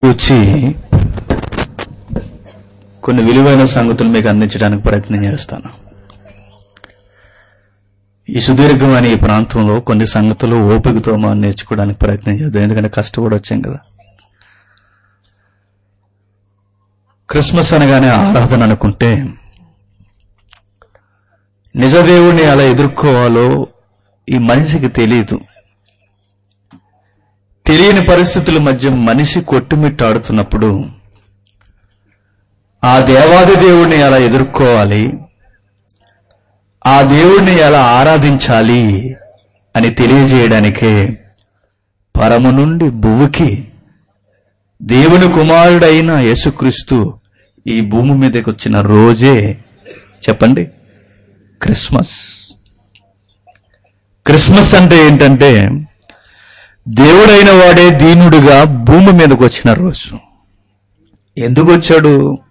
వచ్చి కొన్ని విలువైన సంగతులు మీకు అందించడానికి ప్రయత్నం చేస్తాను ఈ సుదీర్ఘమైన ఈ ప్రాంతంలో కొన్ని సంగతులు ఓపికతో మనం నేర్చుకోవడానికి ప్రయత్నం చేద్దాం ఎందుకంటే కష్టపడి వచ్చాం కదా క్రిస్మస్ అనగానే ఆరాధన అనుకుంటే నిజదేవుణ్ణి అలా ఎదుర్కోవాలో ఈ మనిషికి తెలియదు తెలియని పరిస్థితుల మధ్య మనిషి కొట్టుమిట్టాడుతున్నప్పుడు ఆ దేవాది దేవుణ్ణి ఎలా ఎదుర్కోవాలి ఆ దేవుణ్ణి ఎలా ఆరాధించాలి అని తెలియజేయడానికే పరము నుండి భువికి దేవుని కుమారుడైన యేసుక్రీస్తు ఈ భూమి మీదకి వచ్చిన రోజే చెప్పండి క్రిస్మస్ క్రిస్మస్ అంటే ఏంటంటే దేవుడైన వాడే దీనుడుగా భూమి మీదకి వచ్చిన రోజు ఎందుకు వచ్చాడు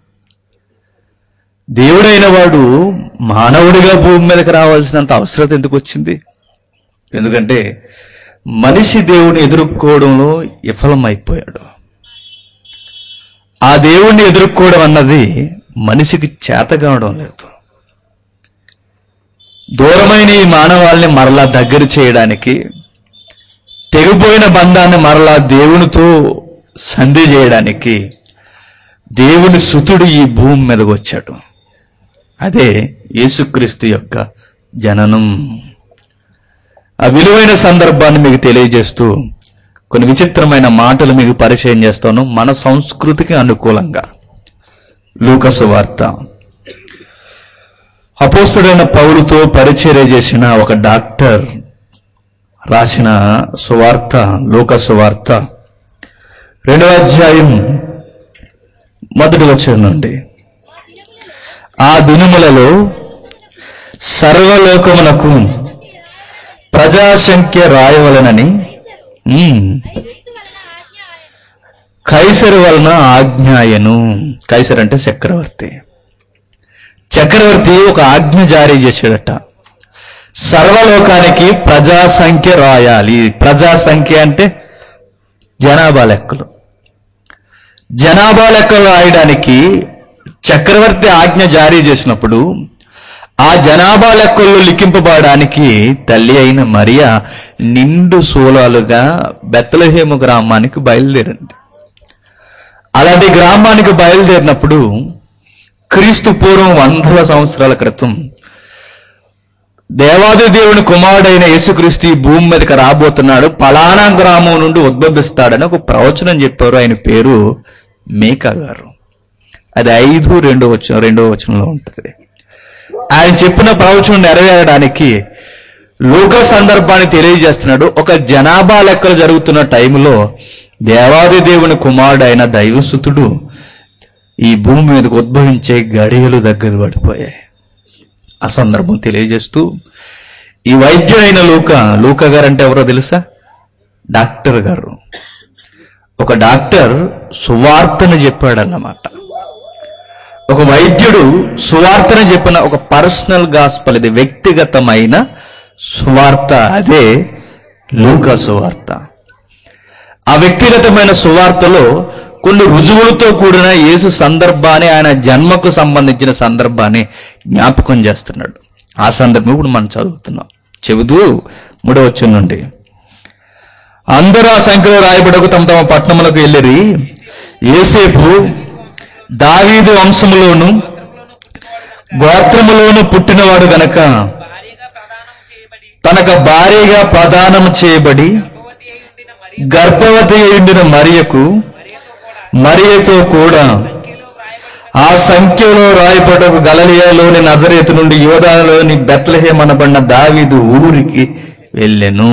దేవుడైన వాడు మానవుడిగా భూమి మీదకి రావాల్సినంత అవసరత ఎందుకు వచ్చింది ఎందుకంటే మనిషి దేవుని ఎదుర్కోవడంలో విఫలమైపోయాడు ఆ దేవుణ్ణి ఎదుర్కోవడం అన్నది మనిషికి చేత కావడం లేదు దూరమైన ఈ మానవాల్ని మరలా దగ్గర చేయడానికి తెగిపోయిన బంధాన్ని మరలా దేవునితో సంధి చేయడానికి దేవుని సుతుడు ఈ భూమి మీదకి వచ్చాడు అదే యేసుక్రీస్తు యొక్క జననం ఆ విలువైన సందర్భాన్ని మీకు తెలియజేస్తూ కొన్ని విచిత్రమైన మాటలు మీకు పరిచయం చేస్తాను మన సంస్కృతికి అనుకూలంగా లూకసు వార్త అపోస్తుడైన పౌలుతో పరిచర్య చేసిన ఒక డాక్టర్ రాసిన సువార్త లోక సువార్త రెండవ అధ్యాయం మొదటి వచ్చిన నుండి ఆ దినములలో సర్వలోకమునకు ప్రజాసంఖ్య రాయవలనని ఉమ్, కైసరు వలన ఆజ్ఞాయను కైసర్ అంటే చక్రవర్తి చక్రవర్తి ఒక ఆజ్ఞ జారీ చేశాడట సర్వలోకానికి ప్రజా సంఖ్య రాయాలి ప్రజా సంఖ్య అంటే జనాభా లెక్కలు జనాభా లెక్కలు రాయడానికి చక్రవర్తి ఆజ్ఞ జారీ చేసినప్పుడు ఆ జనాభా లెక్కల్లో లిఖింపబడడానికి తల్లి అయిన మరియా నిండు సోలాలుగా బెత్తలహేము గ్రామానికి బయలుదేరింది అలాంటి గ్రామానికి బయలుదేరినప్పుడు క్రీస్తు పూర్వం వందల సంవత్సరాల క్రితం దేవాది దేవుని కుమారుడైన యేసుక్రీస్తు ఈ భూమి మీదకి రాబోతున్నాడు పలానా గ్రామం నుండి ఉద్భవిస్తాడని ఒక ప్రవచనం చెప్పారు ఆయన పేరు మేకా గారు అది ఐదు రెండో వచనం రెండో వచనంలో ఉంటుంది ఆయన చెప్పిన ప్రవచనం నెరవేరడానికి లోక సందర్భాన్ని తెలియజేస్తున్నాడు ఒక జనాభా లెక్కలు జరుగుతున్న టైంలో దేవాది దేవుని కుమారుడైన దైవసుతుడు ఈ భూమి మీదకు ఉద్భవించే గడియలు దగ్గర పడిపోయాయి ఆ సందర్భం తెలియజేస్తూ ఈ వైద్యుడైన లూక లూక గారు అంటే ఎవరో తెలుసా డాక్టర్ గారు ఒక డాక్టర్ సువార్తను చెప్పాడన్నమాట ఒక వైద్యుడు సువార్తను చెప్పిన ఒక పర్సనల్ గాస్పల్ ఇది వ్యక్తిగతమైన సువార్త అదే లూకా సువార్త ఆ వ్యక్తిగతమైన సువార్తలో కొన్ని రుజువులతో కూడిన యేసు సందర్భాన్ని ఆయన జన్మకు సంబంధించిన సందర్భాన్ని జ్ఞాపకం చేస్తున్నాడు ఆ సందర్భం ఇప్పుడు మనం చదువుతున్నాం చెబుతూ మూడవచ్చు నుండి అందరూ ఆ సంఖ్యలో రాయబడకు తమ తమ పట్టణములకు వెళ్ళిరి ఏసేపు దావీదు వంశములోను గోత్రములోను పుట్టినవాడు గనక భార్యగా ప్రదానం చేయబడి తనకు భార్యగా ప్రదానం చేయబడి గర్భవతి అయి ఉండిన గర్భవతి అయి ఉండిన మరియకు మరియకు మరియతో కూడా మరియతో కూడా సంఖ్యలో వ్రాయబడిన ఆ సంఖ్యలో రాయపడకు గలలియాలోని నజరేతు నుండి యోధాలోని బెత్లహేం అనబడిన దావీదు ఊరికి వెళ్ళెను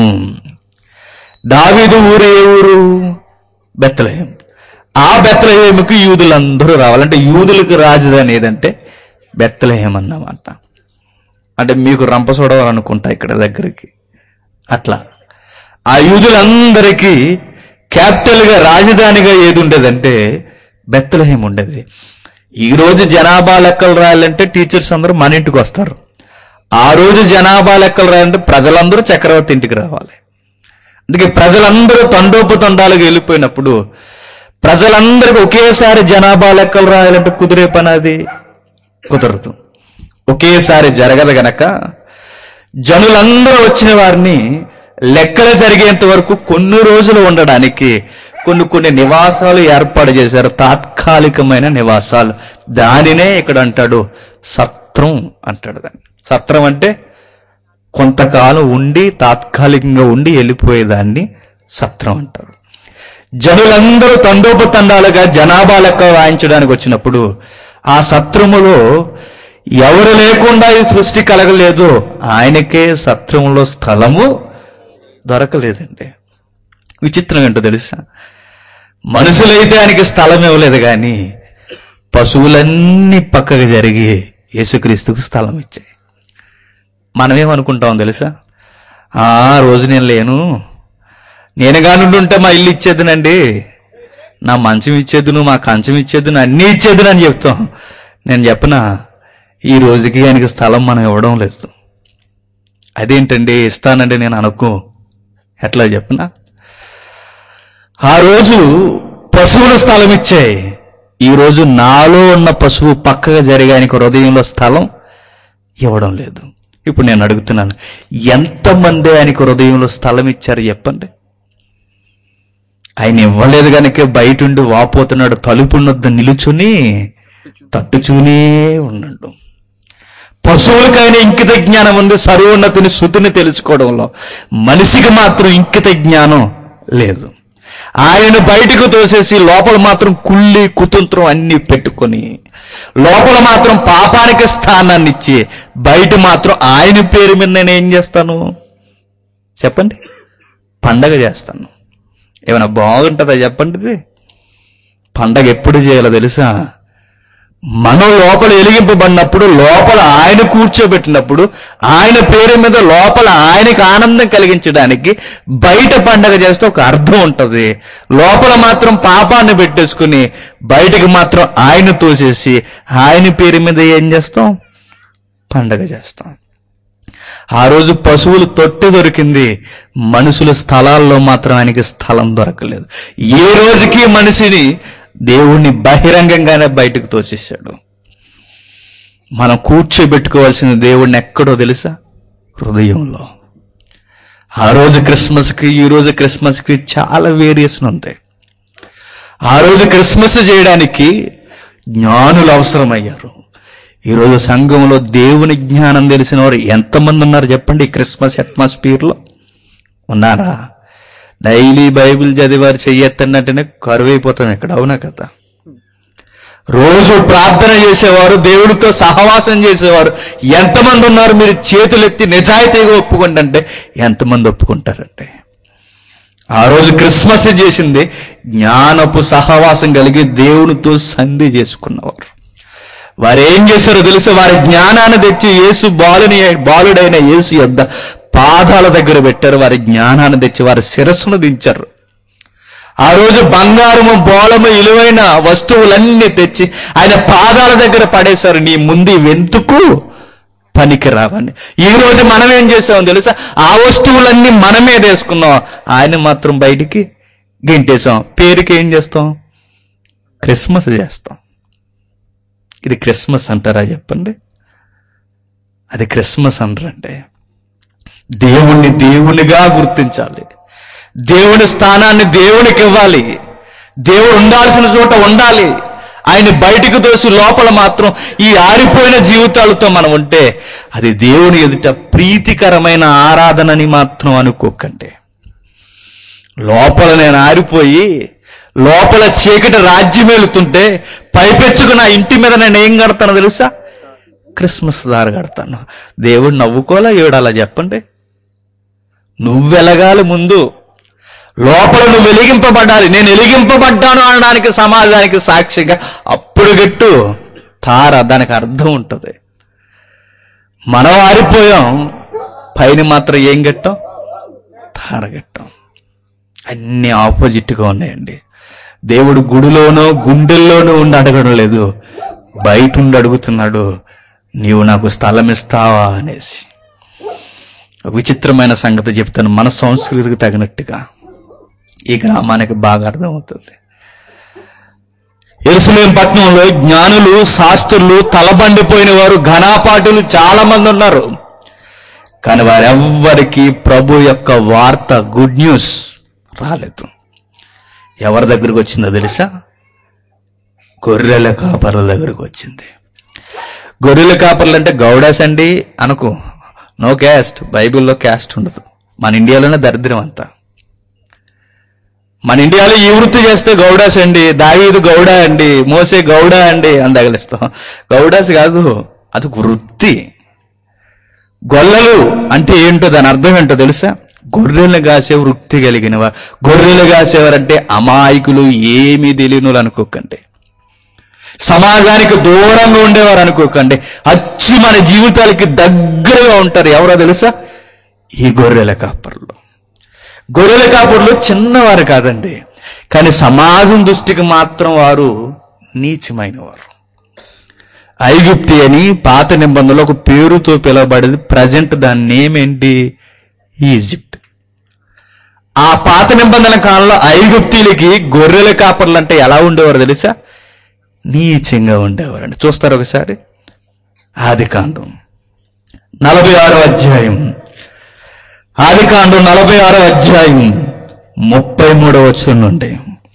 దావీదు ఊరు ఏ ఊరు బెత్లహేం ఆ బెత్లహేముకి యూదులందరూ రావాలంటే యూదులకు రాజధాని ఏదంటే బెత్లహేం అన్నమాట అంటే మీకు రంపసోడవాలనుకుంటా ఇక్కడ దగ్గరికి అట్లా ఆ యూదులందరికీ క్యాపిటల్ గా రాజధానిగా ఏది ఉండేదంటే బెత్తలహేం ఉండేది ఈ రోజు జనాభా లెక్కలు రాయాలంటే టీచర్స్ అందరూ మన ఇంటికి వస్తారు ఆ రోజు జనాభా లెక్కలు రాయాలంటే ప్రజలందరూ చక్రవర్తి ఇంటికి రావాలి అందుకే ప్రజలందరూ తండోపతండాలుగా వెళ్ళిపోయినప్పుడు ప్రజలందరికీ ఒకేసారి జనాభా లెక్కలు రాయాలంటే కుదిరే పని అది కుదరదు ఒకేసారి జరగదు గనక జనులందరూ వచ్చిన వారిని లెక్కలు జరిగేంత వరకు కొన్ని రోజులు ఉండడానికి కొన్ని కొన్ని నివాసాలు ఏర్పాటు చేశారు తాత్కాలికమైన నివాసాలు దానినే ఇక్కడ అంటాడు సత్రం అంటాడు దాన్ని సత్రం అంటే కొంతకాలం ఉండి తాత్కాలికంగా ఉండి వెళ్ళిపోయేదాన్ని సత్రం అంటారు జనులందరూ తండోపతండాలుగా జనాభా లెక్క వాయించడానికి వచ్చినప్పుడు ఆ సత్రములో ఎవరు లేకుండా ఈ సృష్టి కలగలేదు ఆయనకే సత్రములో స్థలము దొరకలేదండి విచిత్రం ఏంటో తెలుసా మనుషులైతే ఆయనకి స్థలం ఇవ్వలేదు కానీ పశువులన్నీ పక్కకు జరిగి యేసుక్రీస్తుకు స్థలం ఇచ్చాయి మనమేమనుకుంటాం తెలుసా ఆ రోజు నేను లేను నేను కానుండుంటే మా ఇల్లు ఇచ్చేద్దునండి నా మంచం ఇచ్చేద్దును మా కంచం ఇచ్చేద్దును అన్నీ ఇచ్చేద్దును అని చెప్తాం నేను చెప్పనా ఈ రోజుకి ఆయనకి స్థలం మనం ఇవ్వడం లేదు అదేంటండి ఇస్తానండి నేను అనుకో ఎట్లా చెప్పనా ఆ రోజు పశువుల స్థలం ఇచ్చాయి ఈ రోజు నాలో ఉన్న పశువు పక్కగా జరిగే ఆయనకు హృదయంలో స్థలం ఇవ్వడం లేదు ఇప్పుడు నేను అడుగుతున్నాను ఎంతమంది ఆయనకు హృదయంలో స్థలం ఇచ్చారు చెప్పండి ఆయన ఇవ్వలేదు గనుక బయటుండి వాపోతున్నాడు తలుపున్నద్ద నిలుచుని తట్టుచూనే ఉన్నాడు పశువులకైనా ఇంకిత జ్ఞానం ఉంది సర్వోన్నతిని శృతిని తెలుసుకోవడంలో మనిషికి మాత్రం ఇంకిత జ్ఞానం లేదు ఆయన బయటకు తోసేసి లోపల మాత్రం కుళ్ళి కుతంత్రం అన్ని పెట్టుకొని లోపల మాత్రం పాపానికి స్థానాన్ని ఇచ్చి బయట మాత్రం ఆయన పేరు మీద నేను ఏం చేస్తాను చెప్పండి పండగ చేస్తాను ఏమైనా బాగుంటుందా చెప్పండి ఇది పండగ ఎప్పుడు చేయాలో తెలుసా మనం లోపల వెలిగింపబడినప్పుడు లోపల ఆయన కూర్చోబెట్టినప్పుడు ఆయన పేరు మీద లోపల ఆయనకు ఆనందం కలిగించడానికి బయట పండగ చేస్తే ఒక అర్థం ఉంటది లోపల మాత్రం పాపాన్ని పెట్టేసుకుని బయటకు మాత్రం ఆయన తోసేసి ఆయన పేరు మీద ఏం చేస్తాం పండగ చేస్తాం ఆ రోజు పశువులు తొట్టె దొరికింది మనుషుల స్థలాల్లో మాత్రం ఆయనకి స్థలం దొరకలేదు ఏ రోజుకి మనిషిని దేవుణ్ణి బహిరంగంగానే బయటకు తోసేశాడు మనం కూర్చోబెట్టుకోవాల్సిన దేవుణ్ణి ఎక్కడో తెలుసా హృదయంలో ఆ రోజు క్రిస్మస్కి ఈ రోజు క్రిస్మస్కి చాలా వేరియేషన్ ఉంటాయి ఆ రోజు క్రిస్మస్ చేయడానికి జ్ఞానులు అవసరమయ్యారు ఈరోజు సంఘంలో దేవుని జ్ఞానం తెలిసిన వారు ఎంతమంది ఉన్నారు చెప్పండి ఈ క్రిస్మస్ అట్మాస్ఫియర్లో ఉన్నారా డైలీ బైబిల్ చదివారు చెయ్యొద్దన్నట్టునే కరువైపోతాం ఇక్కడ అవునా కదా రోజు ప్రార్థన చేసేవారు దేవుడితో సహవాసం చేసేవారు ఎంతమంది ఉన్నారు మీరు చేతులెత్తి నిజాయితీగా ఒప్పుకోండి అంటే ఎంతమంది ఒప్పుకుంటారంటే ఆ రోజు క్రిస్మస్ చేసింది జ్ఞానపు సహవాసం కలిగి దేవునితో సంధి చేసుకున్నవారు వారు ఏం చేశారో తెలుసు వారి జ్ఞానాన్ని తెచ్చి యేసు బాలుని బాలుడైన యేసు యొద్ద పాదాల దగ్గర పెట్టారు వారి జ్ఞానాన్ని తెచ్చి వారి శిరస్సును దించారు ఆ రోజు బంగారము బోళము ఇలువైన వస్తువులన్నీ తెచ్చి ఆయన పాదాల దగ్గర పడేశారు నీ ముందు వెంతుకు పనికి రావని ఈ రోజు మనం ఏం చేసామో తెలుసా ఆ వస్తువులన్నీ మనమే వేసుకున్నాం ఆయన మాత్రం బయటికి గెంటేసాం పేరుకి ఏం చేస్తాం క్రిస్మస్ చేస్తాం ఇది క్రిస్మస్ అంటారా చెప్పండి అది క్రిస్మస్ అనరండి దేవుణ్ణి దేవునిగా గుర్తించాలి దేవుని స్థానాన్ని దేవునికి ఇవ్వాలి దేవుడు ఉండాల్సిన చోట ఉండాలి ఆయన బయటకు తోసి లోపల మాత్రం ఈ ఆరిపోయిన జీవితాలతో మనం ఉంటే అది దేవుని ఎదుట ప్రీతికరమైన ఆరాధనని మాత్రం అనుకోకండి లోపల నేను ఆరిపోయి లోపల చీకటి రాజ్యం వెళుతుంటే పైపెచ్చుకు నా ఇంటి మీద నేను ఏం కడతానో తెలుసా క్రిస్మస్ దార కడతాను దేవుడు నవ్వుకోలే ఏడు అలా చెప్పండి నువ్వు వెలగాలి ముందు లోపల నువ్వు వెలిగింపబడాలి నేను వెలిగింపబడ్డాను అనడానికి సమాజానికి సాక్షిగా అప్పుడు గట్టు తార దానికి అర్థం ఉంటుంది మనం ఆరిపోయాం పైన మాత్రం ఏం గట్టాం తార గట్టాం అన్ని ఆపోజిట్గా ఉన్నాయండి దేవుడు గుడిలోనో గుండెల్లోనూ ఉండి అడగడం లేదు బయట ఉండి అడుగుతున్నాడు నీవు నాకు స్థలం ఇస్తావా అనేసి ఒక విచిత్రమైన సంగతి చెప్తాను మన సంస్కృతికి తగినట్టుగా ఈ గ్రామానికి బాగా అర్థమవుతుంది ఎరుసలేం పట్టణంలో జ్ఞానులు శాస్త్రులు తలబండిపోయిన వారు ఘనాపాటులు చాలా మంది ఉన్నారు కానీ వారెవ్వరికి ప్రభు యొక్క వార్త గుడ్ న్యూస్ రాలేదు ఎవరి దగ్గరికి వచ్చిందో తెలుసా గొర్రెల కాపర్ల దగ్గరకు వచ్చింది గొర్రెల కాపర్లు అంటే గౌడాస్ అండి అనుకో నో క్యాస్ట్ బైబిల్లో క్యాస్ట్ ఉండదు మన ఇండియాలోనే దరిద్రం అంతా మన ఇండియాలో ఈ వృత్తి చేస్తే గౌడాస్ అండి దావీదు గౌడ అండి మోసే గౌడ అండి అని తగిలిస్తాం గౌడాస్ కాదు అది ఒక వృత్తి గొల్లలు అంటే ఏంటో దాని అర్థం ఏంటో తెలుసా గొర్రెలు కాసే వృత్తి కలిగిన వారు గొర్రెలు కాసేవారంటే అమాయకులు ఏమీ తెలియనులు అనుకోకండి సమాజానికి దూరంగా ఉండేవారు అనుకోకండి అచ్చు మన జీవితాలకి దగ్గరగా ఉంటారు ఎవరో తెలుసా ఈ గొర్రెల కాపర్లు గొర్రెల కాపురులు చిన్నవారు కాదండి కానీ సమాజం దృష్టికి మాత్రం వారు నీచమైన వారు ఐగుప్తి అని పాత నిబంధనలో ఒక పేరుతో పిలువబడేది ప్రజెంట్ దాని నేమ్ ఏంటి ఈజిప్ట్ ఆ పాత నిబంధనల కాలంలో ఐగుప్తీలకి గొర్రెల కాపర్లు అంటే ఎలా ఉండేవారు తెలుసా నీచంగా ఉండేవారండి చూస్తారు ఒకసారి ఆది కాండం నలభై ఆరో అధ్యాయం ఆది కాండం నలభై ఆరో అధ్యాయం ముప్పై మూడవ వచ్చును నుండి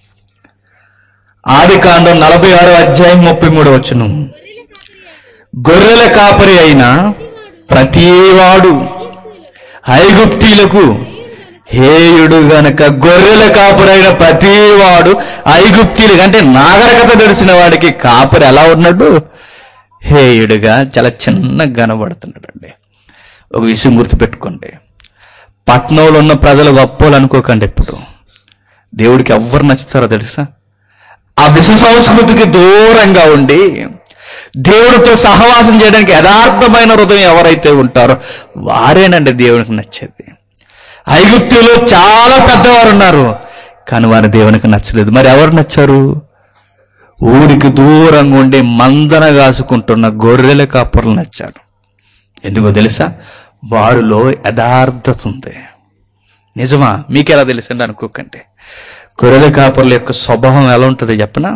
ఆది కాండం నలభై ఆరో అధ్యాయం ముప్పై మూడవ వచ్చును గొర్రెల కాపరి అయిన ప్రతివాడు ఐగుప్తీలకు హేయుడు గనక గొర్రెల కాపురైన ప్రతివాడు ఐగుప్తీలకు అంటే నాగరికత తెలిసిన వాడికి కాపరి ఎలా ఉన్నాడు హేయుడుగా చాలా చిన్నగా కనబడుతున్నాడండి ఒక విషయం గుర్తుపెట్టుకోండి పట్నంలో ఉన్న ప్రజలు గొప్పలు అనుకోకండి ఎప్పుడు దేవుడికి ఎవ్వరు నచ్చుతారో తెలుసా ఆ విశ్వ సంస్కృతికి దూరంగా ఉండి దేవుడితో సహవాసం చేయడానికి యథార్థమైన హృదయం ఎవరైతే ఉంటారో వారేనండి దేవునికి నచ్చేది ఐగుప్తులో చాలా పెద్దవారు ఉన్నారు కానీ వారు దేవునికి నచ్చలేదు మరి ఎవరు నచ్చారు ఊరికి దూరంగా ఉండి మందన కాసుకుంటున్న గొర్రెల కాపురలు నచ్చారు ఎందుకో తెలుసా వారిలో యథార్థత ఉంది నిజమా మీకు ఎలా తెలుసండి అనుకోకండి గొర్రెల కాపర్ల యొక్క స్వభావం ఎలా ఉంటుంది చెప్పనా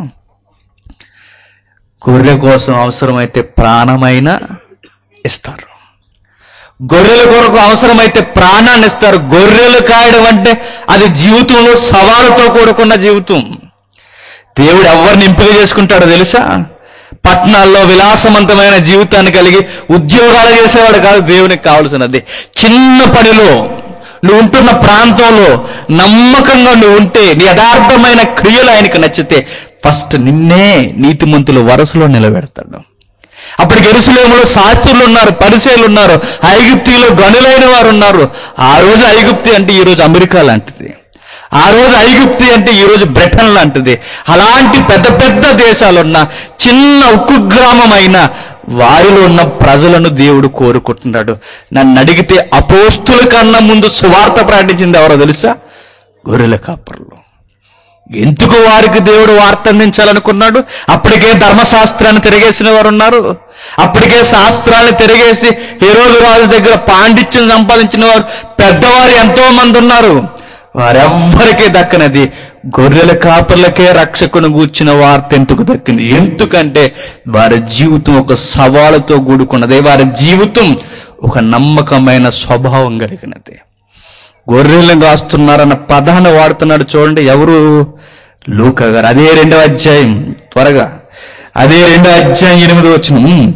గొర్రె కోసం అవసరమైతే ప్రాణమైనా ఇస్తారు గొర్రెల కొరకు అవసరమైతే ప్రాణాన్ని ఇస్తారు గొర్రెలు కాయడం అంటే అది జీవితంలో సవాలుతో కూడుకున్న జీవితం దేవుడు ఎవరిని ఎంపిక చేసుకుంటాడో తెలుసా పట్టణాల్లో విలాసవంతమైన జీవితాన్ని కలిగి ఉద్యోగాలు చేసేవాడు కాదు దేవునికి కావలసినది చిన్న పనిలో నువ్వు ఉంటున్న ప్రాంతంలో నమ్మకంగా నువ్వు ఉంటే నీ యథార్థమైన క్రియలు ఆయనకు నచ్చితే ఫస్ట్ నిన్నే నీతిమంతుల వరుసలో నిలబెడతాడు అప్పటికి ఎరుసలేములో శాస్త్రులు ఉన్నారు పరిచయలు ఉన్నారు ఐగుప్తిలో గనులైన వారు ఉన్నారు ఆ రోజు ఐగుప్తి అంటే ఈ రోజు అమెరికా లాంటిది ఆ రోజు ఐగుప్తి అంటే ఈ రోజు బ్రిటన్ లాంటిది అలాంటి పెద్ద పెద్ద దేశాలున్న చిన్న ఉక్కు గ్రామమైన వారిలో ఉన్న ప్రజలను దేవుడు కోరుకుంటున్నాడు నన్ను అడిగితే అపోస్తుల కన్నా ముందు సువార్త ప్రకటించింది ఎవరో తెలుసా గొర్రెల కాపర్లు ఎందుకు వారికి దేవుడు వార్త అందించాలనుకున్నాడు అప్పటికే ధర్మశాస్త్రాన్ని తిరిగేసిన వారు ఉన్నారు అప్పటికే శాస్త్రాన్ని తిరిగేసి హీరోలు రాజు దగ్గర పాండిత్యం సంపాదించిన వారు పెద్దవారు ఎంతో మంది ఉన్నారు వారెవ్వరికీ దక్కనది గొర్రెల కాపర్లకే రక్షకును గూర్చిన వార్త ఎందుకు దక్కింది ఎందుకంటే వారి జీవితం ఒక సవాలుతో కూడుకున్నది వారి జీవితం ఒక నమ్మకమైన స్వభావం కలిగినది గొర్రెలను కాస్తున్నారన్న పదాన్ని వాడుతున్నాడు చూడండి ఎవరు లూకా గారు అదే రెండో అధ్యాయం త్వరగా అదే రెండో అధ్యాయం ఎనిమిది వచ్చిన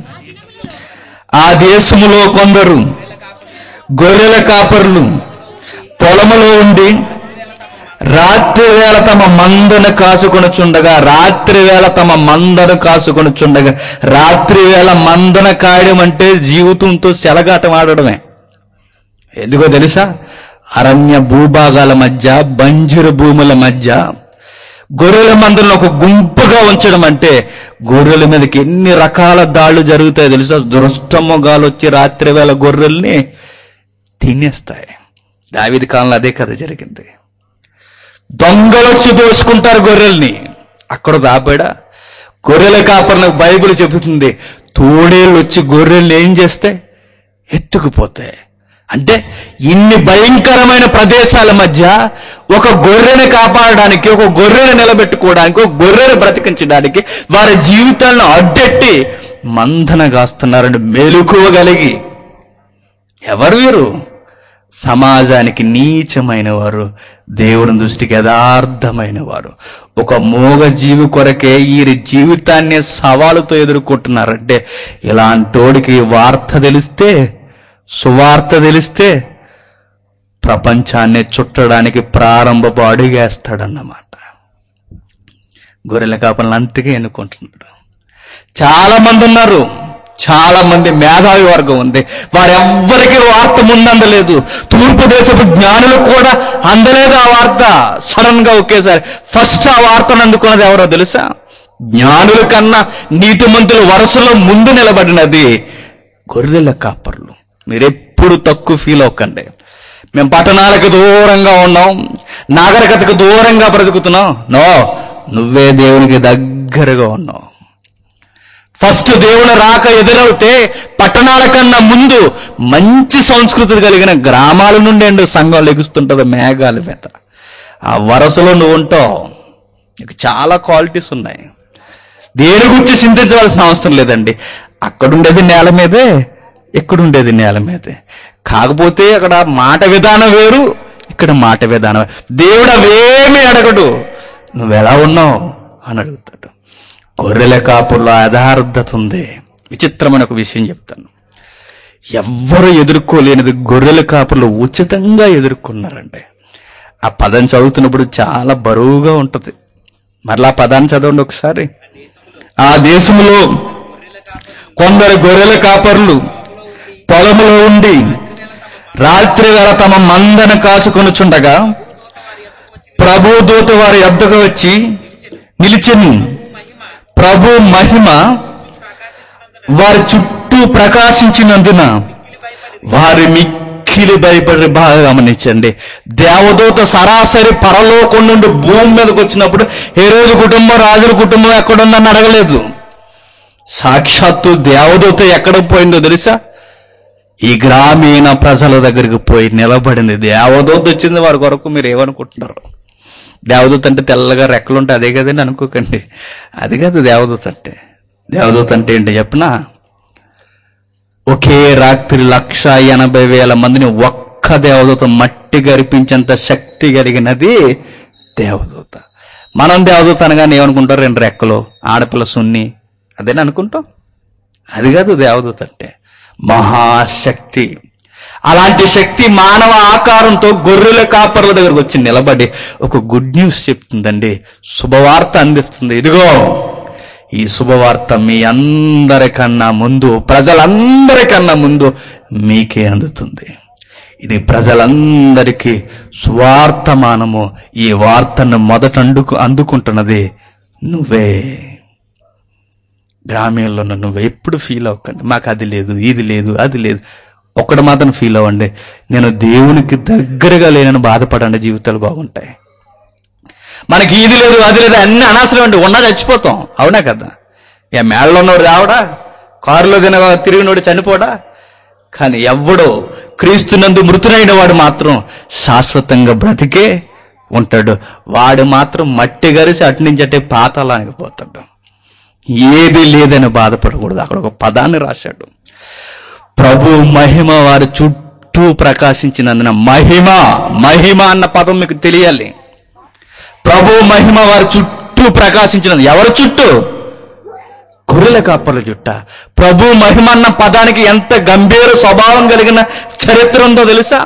ఆ దేశములో కొందరు గొర్రెల కాపర్లు పొలములో ఉండి రాత్రి వేళ తమ మందను కాసుకొనుచుండగా రాత్రి వేళ తమ మందను కాసుకొనుచుండగా రాత్రి వేళ మందన కాయడం అంటే జీవితంతో సెలగాటం ఆడడమే ఎందుకో తెలుసా అరణ్య భూభాగాల మధ్య బంజరు భూముల మధ్య గొర్రెల మందలను ఒక గుంపుగా ఉంచడం అంటే గొర్రెల మీదకి ఎన్ని రకాల దాడులు జరుగుతాయో తెలుసా దురష్టమొగాలు వచ్చి రాత్రి వేళ గొర్రెల్ని తినేస్తాయి దావిది కాలంలో అదే కథ జరిగింది దొంగలు వచ్చి దోసుకుంటారు గొర్రెల్ని అక్కడ దాపాడా గొర్రెల కాపర్లకు బైబిల్ చెబుతుంది తోడేళ్ళు వచ్చి గొర్రెల్ని ఏం చేస్తాయి ఎత్తుకుపోతాయి అంటే ఇన్ని భయంకరమైన ప్రదేశాల మధ్య ఒక గొర్రెని కాపాడడానికి ఒక గొర్రెని నిలబెట్టుకోవడానికి ఒక గొర్రెని బ్రతికించడానికి వారి జీవితాలను అడ్డెట్టి మందనగాస్తున్నారండి మెలుకువగలిగి ఎవరు వీరు సమాజానికి నీచమైన వారు దేవుని దృష్టికి యథార్థమైన వారు ఒక మూగ జీవి కొరకే ఈ జీవితాన్ని సవాలుతో ఎదుర్కొంటున్నారంటే ఇలాంటోడికి వార్త తెలిస్తే సువార్త తెలిస్తే ప్రపంచాన్ని చుట్టడానికి ప్రారంభపు అడుగేస్తాడన్నమాట గొర్రెల కాపలను అంతగా ఎన్నుకుంటున్నాడు చాలా మంది ఉన్నారు చాలా మంది మేధావి వర్గం ఉంది వారెవ్వరికి వార్త ముందందలేదు తూర్పు దేశపు జ్ఞానులు కూడా అందలేదు ఆ వార్త సడన్ గా ఒకేసారి ఫస్ట్ ఆ వార్తను అందుకున్నది ఎవరో తెలుసా జ్ఞానుల కన్నా నీతిమంతుల వరుసలో ముందు నిలబడినది గొర్రెల కాపర్లు మీరెప్పుడు తక్కువ ఫీల్ అవ్వకండి మేము పట్టణాలకు దూరంగా ఉన్నాం నాగరికతకు దూరంగా బ్రతుకుతున్నాం నో నువ్వే దేవునికి దగ్గరగా ఉన్నావు ఫస్ట్ దేవుని రాక ఎదురవుతే పట్టణాల కన్నా ముందు మంచి సంస్కృతి కలిగిన గ్రామాల నుండి సంఘం లెగుస్తుంటుంది మేఘాల మీద ఆ వరసలో నువ్వు ఉంటావు నీకు చాలా క్వాలిటీస్ ఉన్నాయి దేని గురించి చింతించవలసిన అవసరం లేదండి అక్కడుండేది నేల మీదే ఎక్కడుండేది నేల మీదే కాకపోతే అక్కడ మాట విధానం వేరు ఇక్కడ మాట విధానం వేరు. దేవుడు అవేమీ అడగడు నువ్వెలా ఉన్నావు అని అడుగుతాడు గొర్రెల కాపుల్లో యథార్థత ఉంది విచిత్రమైన ఒక విషయం చెప్తాను ఎవ్వరు ఎదుర్కోలేనిది గొర్రెల కాపులు ఉచితంగా ఎదుర్కొన్నారండి ఆ పదం చదువుతున్నప్పుడు చాలా బరువుగా ఉంటది మరలా ఆ పదాన్ని చదవండి ఒకసారి ఆ దేశంలో కొందరు గొర్రెల కాపర్లు పొలములో ఉండి రాత్రి వేళ తమ మందను కాసుకొనుచుండగా ప్రభు దూత వారి యొద్దకు వచ్చి నిలిచెను ప్రభు మహిమ వారి చుట్టూ ప్రకాశించినందున వారి మిక్కిలి భయపడి బాగా గమనించండి దేవదూత సరాసరి పరలోకం నుండి భూమి మీదకి వచ్చినప్పుడు ఏ రోజు కుటుంబం రాజుల కుటుంబం ఎక్కడుందని అడగలేదు సాక్షాత్తు దేవదూత ఎక్కడ పోయిందో తెలుసా ఈ గ్రామీణ ప్రజల దగ్గరికి పోయి నిలబడింది దేవదూత వచ్చింది వారి కొరకు మీరు ఏమనుకుంటున్నారు దేవదూత అంటే తెల్లగా రెక్కలుంటే అదే కదండి అనుకోకండి అది కాదు దేవదూత అంటే దేవదూత అంటే ఏంటి చెప్పనా ఒకే రాత్రి లక్ష ఎనభై వేల మందిని ఒక్క దేవదూత మట్టి గరిపించేంత శక్తి కలిగినది దేవదూత మనం దేవదూత అనగానే ఏమనుకుంటారు రెండు రెక్కలు ఆడపిల్ల సున్ని అదేనా అనుకుంటాం అది కాదు దేవదూత అంటే మహాశక్తి అలాంటి శక్తి మానవ ఆకారంతో గొర్రెల కాపర్ల దగ్గరకు వచ్చి నిలబడి ఒక గుడ్ న్యూస్ చెప్తుందండి శుభవార్త అందిస్తుంది ఇదిగో ఈ శుభవార్త మీ అందరికన్నా ముందు ప్రజలందరికన్నా ముందు మీకే అందుతుంది ఇది ప్రజలందరికీ సువార్తమానము ఈ వార్తను మొదట అందుకు అందుకుంటున్నది నువ్వే గ్రామీణంలో ఉన్న నువ్వు ఎప్పుడు ఫీల్ అవ్వకండి మాకు అది లేదు ఇది లేదు అది లేదు ఒక్కడు మాత్రం ఫీల్ అవ్వండి నేను దేవునికి దగ్గరగా లేనని బాధపడండి జీవితాలు బాగుంటాయి మనకి ఇది లేదు అది లేదు అన్ని అనవసరం అండి ఉన్నా చచ్చిపోతాం అవునా కదా ఏ మేళ్ళలో ఉన్నోడు రావడా కారులో తిన తిరిగినోడు చనిపోడా కానీ ఎవడో క్రీస్తునందు మృతునైన వాడు మాత్రం శాశ్వతంగా బ్రతికే ఉంటాడు వాడు మాత్రం మట్టి గరిసి అటు నుంచి అట్టే పాతాళానికి పోతాడు ఏది లేదని బాధపడకూడదు అక్కడ ఒక పదాన్ని రాశాడు ప్రభు మహిమ వారి చుట్టూ ప్రకాశించినందున మహిమ మహిమ అన్న పదం మీకు తెలియాలి ప్రభు మహిమ వారి చుట్టూ ప్రకాశించినది ఎవరి చుట్టూ గొర్రెల కాపర్ల చుట్ట ప్రభు మహిమ అన్న పదానికి ఎంత గంభీర స్వభావం కలిగిన చరిత్ర ఉందో తెలుసా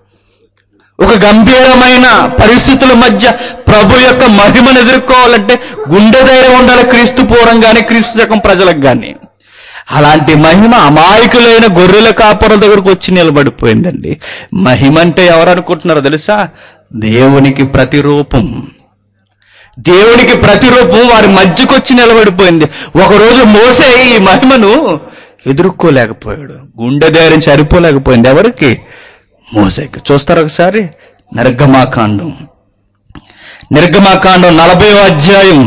ఒక గంభీరమైన పరిస్థితుల మధ్య ప్రభు యొక్క మహిమను ఎదుర్కోవాలంటే గుండె ధైర్యం ఉండాలి క్రీస్తు పూర్వం గాని క్రీస్తు శకం ప్రజలకు గాని అలాంటి మహిమ అమాయకులైన గొర్రెల కాపరుల దగ్గరకు వచ్చి నిలబడిపోయిందండి మహిమ అంటే ఎవరు అనుకుంటున్నారో తెలుసా దేవునికి ప్రతిరూపం దేవునికి ప్రతిరూపం వారి మధ్యకొచ్చి నిలబడిపోయింది ఒకరోజు మోసే ఈ మహిమను ఎదుర్కోలేకపోయాడు గుండె ధైర్యం సరిపోలేకపోయింది ఎవరికి మోసేకి చూస్తారు ఒకసారి నిర్గమాకాండం నిర్గమాకాండం నలభై అధ్యాయం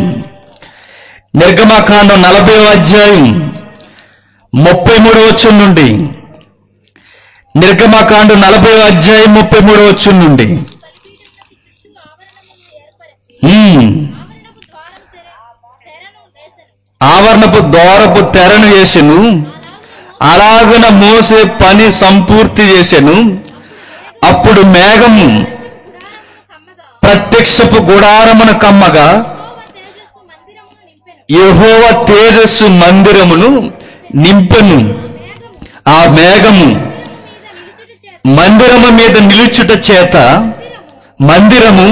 నిర్గమాకాండం నలభై అధ్యాయం ముప్పై మూడు వచ్చం నుండి నిర్గమకాండ నలభై అధ్యాయం ముప్పై మూడో వచ్చి నుండి ఉమ్. ఆవరణపు ద్వారపు తెరను వేసెను అలాగున మోసే పని సంపూర్తి చేసెను అప్పుడు మేఘము ప్రత్యక్షపు గుడారమున కమ్మగా యెహోవ తేజస్సు మందిరమును నింపెను ఆ మేఘము మందిరము మీద నిలుచుట చేత మందిరము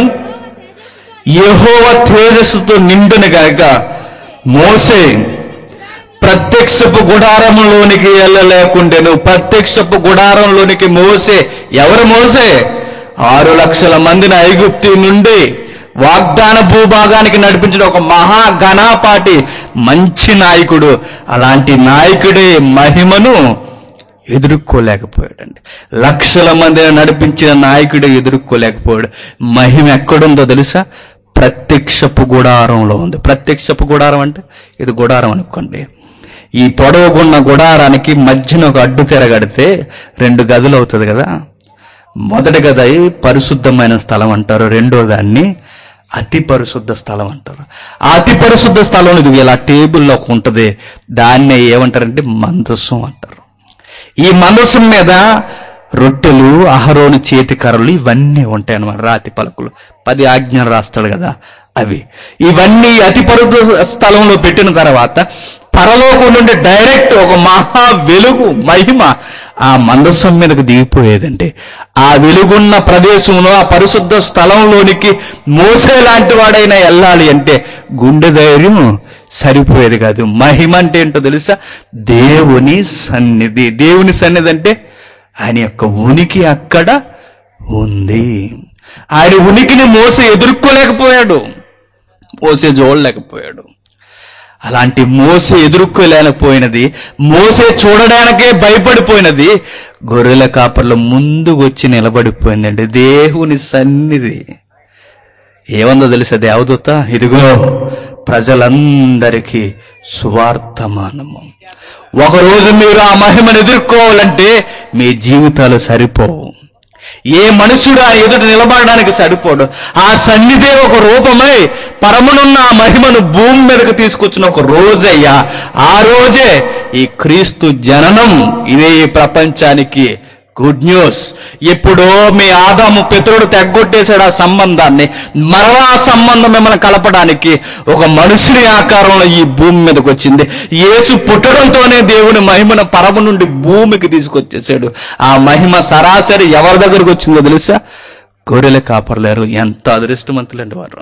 యెహోవ తేజస్సుతో నిండున గనక మోసే ప్రత్యక్షపు గుడారంలోనికి వెళ్ళలేకుండెను ప్రత్యక్షపు గుడారంలోనికి మోసే ఎవరు మోసే ఆరు లక్షల మందిని ఐగుప్తు నుండి వాగ్దాన భూభాగానికి నడిపించిన ఒక మహా ఘనాపాటి మంచి నాయకుడు అలాంటి నాయకుడే మహిమను ఎదుర్కోలేకపోయాడండి లక్షల మందిని నడిపించిన నాయకుడు ఎదుర్కోలేకపోయాడు మహిమ ఎక్కడుందో తెలుసా ప్రత్యక్షపు గుడారంలో ఉంది ప్రత్యక్షపు గుడారం అంటే ఇది గుడారం అనుకోండి ఈ పొడవుగున్న గుడారానికి మధ్యన ఒక అడ్డు తెరగడితే రెండు గదులు అవుతుంది కదా మొదటి గది పరిశుద్ధమైన స్థలం అంటారు రెండో దాన్ని అతి పరిశుద్ధ స్థలం అంటారు ఆ అతి పరిశుద్ధ స్థలం ఇది ఇలా టేబుల్లో ఒక ఉంటుంది దాన్నే ఏమంటారంటే మందస్సం అంటారు ఈ మనసు మీద రొట్టెలు అహరోని చేతి కర్రలు ఇవన్నీ ఉంటాయి అన్నమాట రాతి పలకలు పది ఆజ్ఞలు రాస్తాడు కదా అవి ఇవన్నీ అతి పరుదు స్థలంలో పెట్టిన తర్వాత పరలోకం నుండి డైరెక్ట్ ఒక మహా వెలుగు మహిమ ఆ మందస్సం మీదకు దిగిపోయేదండి ఆ వెలుగున్న ప్రదేశంలో ఆ పరిశుద్ధ స్థలంలోనికి మోసే లాంటి వాడైనా వెళ్ళాలి అంటే గుండె ధైర్యం సరిపోయేది కాదు మహిమ అంటే ఏంటో తెలుసా దేవుని సన్నిధి దేవుని సన్నిధి అంటే ఆయన యొక్క ఉనికి అక్కడ ఉంది ఆయన ఉనికిని మోస ఎదుర్కోలేకపోయాడు మోసే చూడలేకపోయాడు అలాంటి మోసే ఎదుర్కోలేకపోయినది మోసే చూడడానికే భయపడిపోయినది గొర్రెల కాపర్ల ముందుకు వచ్చి నిలబడిపోయిందండి దేవుని సన్నిధి ఏముందో తెలుసా దేవదూత ఇదిగో ప్రజలందరికీ సువార్తమానము ఒకరోజు మీరు ఆ మహిమను ఎదుర్కోవాలంటే మీ జీవితాలు సరిపోవు ఏ మనుషుడు ఆ ఎదుట నిలబడడానికి సరిపోడు ఆ సన్నిధే ఒక రూపమై పరమునున్న ఆ మహిమను భూమి మీదకు తీసుకొచ్చిన ఒక రోజయ్యా ఆ రోజే ఈ క్రీస్తు జననం ఇదే ఈ ప్రపంచానికి గుడ్ న్యూస్ ఎప్పుడో మీ ఆదాము పితరుడు తెగ్గొట్టేశాడు ఆ సంబంధాన్ని మరలా ఆ సంబంధం మిమ్మల్ని కలపడానికి ఒక మనుషుని ఆకారంలో ఈ భూమి మీదకి వచ్చింది యేసు పుట్టడంతోనే దేవుని మహిమను పరము నుండి భూమికి తీసుకొచ్చేసాడు ఆ మహిమ సరాసరి ఎవరి దగ్గరకు వచ్చిందో తెలుసా గొర్రెల కాపర్లేరు ఎంత అదృష్టవంతులండి వారు